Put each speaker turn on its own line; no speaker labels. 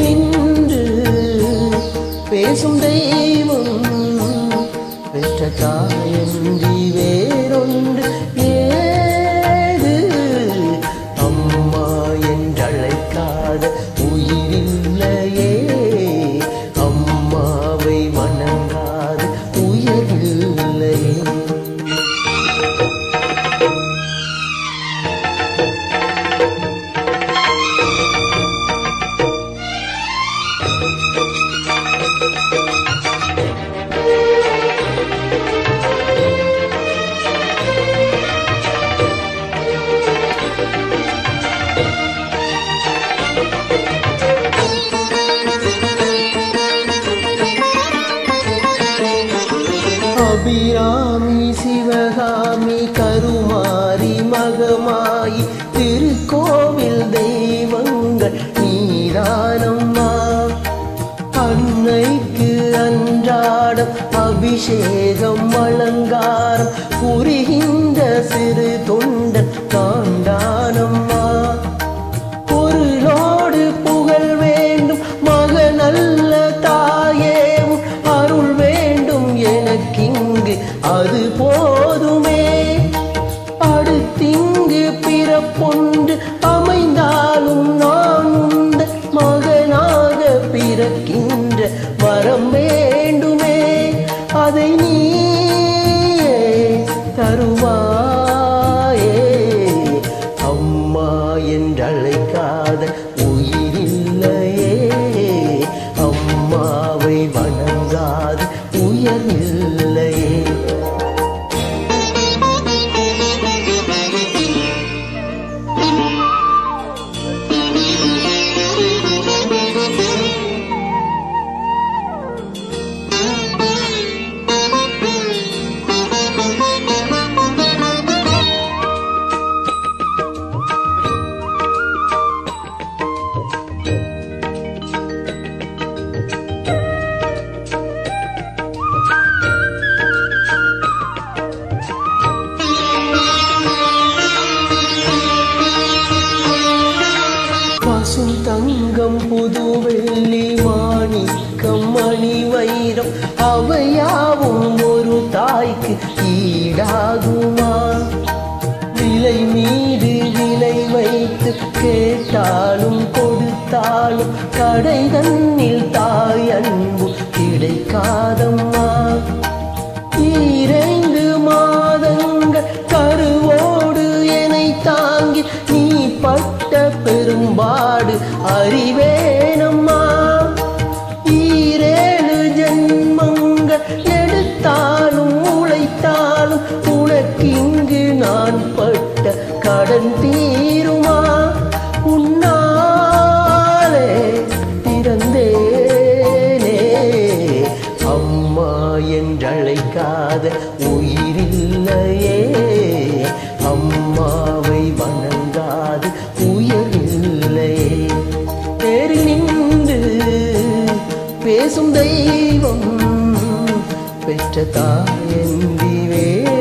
நின்று பேசும் தெய்வம் பெற்ற தாயன்றி வேறொன்று ஏது அம்மா என்றழைக்காத உயிரில்லையே அம்மாவை வணங்காத உயிரில்லையே அபிராமி சிவகாமி கருமாரி மகமாயி திருக்கோவில் தெய்வங்கள் நீதானம்மா அன்னைக்கு அன்றாடம் அபிஷேகம் அலங்காரம் புரிகின்ற சிறு தொண்டன் காண்டானம்மா பொருளோடு புகழ் வேண்டும் மகனல்ல தாயேவும் அருள் வேண்டும் எனக்கிங்கு அது போதுமே அடுத்திங்கு பிறப்பொன்று அமைந்தாலும் நான் உந்த மகனாக பிறக்கின்ற வரம் வேண்டுமே அதை நீயே தருவாயே அம்மா என்றழைக்காத உயிரில்லையே அம்மாவை வணங்காத உயரில்லையே பசும் தங்கம் புது வெள்ளி மாணிக்கம் மணி வைரம் அவையாவும் ஒரு தாய்க்கு ஈடாகுமா விலை மீது விலை வைத்து கேட்டாலும் கொடுத்தாலும் கடை தன்னில் தாய் அன்பு கிடைக்காதம்மா ஈரைந்து மாதங்கள் கருவோடு என்னை தாங்கி நீ பட்ட பெரும்பாடு அறிவேனம்மா ஈரேழு ஜென்மங்கள் எடுத்தாலும் உழைத்தாலும் உனக்கிங்கு நான் பட்ட கடன் தீருமா உன்னாலே பிறந்தேனே அம்மா என்றழைக்காத உயிரில்லையே அம்மாவை வணங்காத உயரில்லையே தேறி நின்று பேசும் தெய்வம் பெற்ற தாயன்றி வேறு